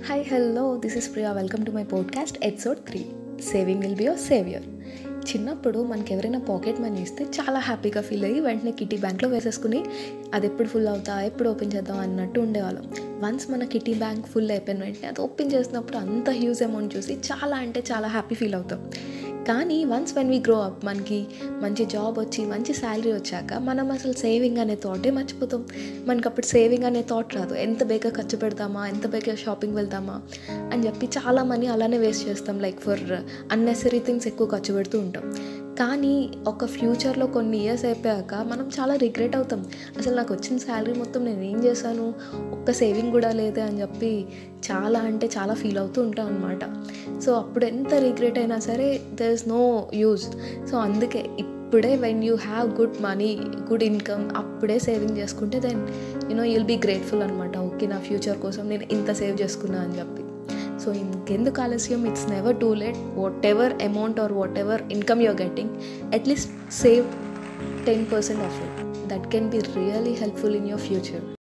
hi hello this is Priya welcome to my podcast episode three saving will be your saviour చిన్నప్పుడు మనకి ఎవరైనా pocket money ఇస్తే చాలా హ్యాపీగా ఫీల్ అయ్యి వెంటనే కిటీ బ్యాంక్లో వేసేసుకుని అది ఎప్పుడు ఫుల్ అవుతా ఎప్పుడు ఓపెన్ చేద్దాం అన్నట్టు ఉండేవాళ్ళం వన్స్ మన కిటీ బ్యాంక్ ఫుల్ అయిపోయిన వెంటనే అది ఓపెన్ చేసినప్పుడు అంత హ్యూజ్ అమౌంట్ చూసి చాలా అంటే చాలా హ్యాపీ ఫీల్ అవుతాం కానీ once when we grow up మనకి మంచి జాబ్ వచ్చి మంచి శాలరీ వచ్చాక మనం అసలు సేవింగ్ అనే థాటే మర్చిపోతాం మనకి అప్పుడు సేవింగ్ అనే థాట్ రాదు ఎంత బేగా ఖర్చు పెడతామా ఎంత బేగా షాపింగ్ వెళ్తామా అని చెప్పి చాలా మనీ అలానే వేస్ట్ చేస్తాం లైక్ ఫర్ అన్నెసరీ థింగ్స్ ఎక్కువ ఖర్చు పెడుతూ ఉంటాం కానీ ఒక ఫ్యూచర్లో కొన్ని ఇయర్స్ అయిపోయాక మనం చాలా రిగ్రెట్ అవుతాం అసలు నాకు వచ్చిన శాలరీ మొత్తం నేను ఏం చేశాను ఒక్క సేవింగ్ కూడా లేదే అని చెప్పి చాలా అంటే చాలా ఫీల్ అవుతూ ఉంటాం అనమాట సో అప్పుడు ఎంత రిగ్రెట్ అయినా సరే there is no use so అందుకే ఇప్పుడే when you have good money good income అప్పుడే సేవింగ్ చేసుకుంటే then you know you'll be grateful అనమాట ఓకే నా ఫ్యూచర్ కోసం నేను ఇంత సేవ్ చేసుకున్నా అని చెప్పి సో ఇంకెందుకు ఆలస్యం it's never too late whatever amount or whatever income you're getting at least save ten percent of it that can be really helpful in your future